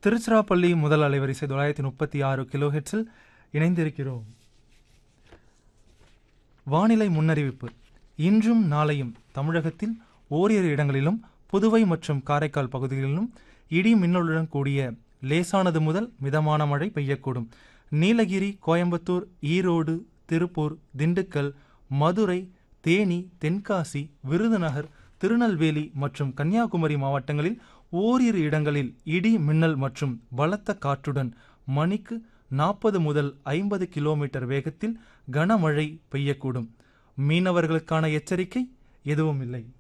திருச்சிராப்பள்ளி முதல் அலைவரிசை தொள்ளாயிரத்தி முப்பத்தி ஆறு கிலோஹெட்ஸில் இணைந்திருக்கிறோம் வானிலை முன்னறிவிப்பு இன்றும் நாளையும் தமிழகத்தில் ஓரிரு இடங்களிலும் புதுவை மற்றும் காரைக்கால் பகுதிகளிலும் இடி மின்னலுடன் கூடிய லேசானது முதல் மிதமான மழை பெய்யக்கூடும் நீலகிரி கோயம்புத்தூர் ஈரோடு திருப்பூர் திண்டுக்கல் மதுரை தேனி தென்காசி விருதுநகர் திருநெல்வேலி மற்றும் கன்னியாகுமரி மாவட்டங்களில் ஓரிரு இடங்களில் இடி மின்னல் மற்றும் பலத்த காற்றுடன் மணிக்கு நாற்பது முதல் ஐம்பது கிலோமீட்டர் வேகத்தில் கனமழை பெய்யக்கூடும் மீனவர்களுக்கான எச்சரிக்கை எதுவும் இல்லை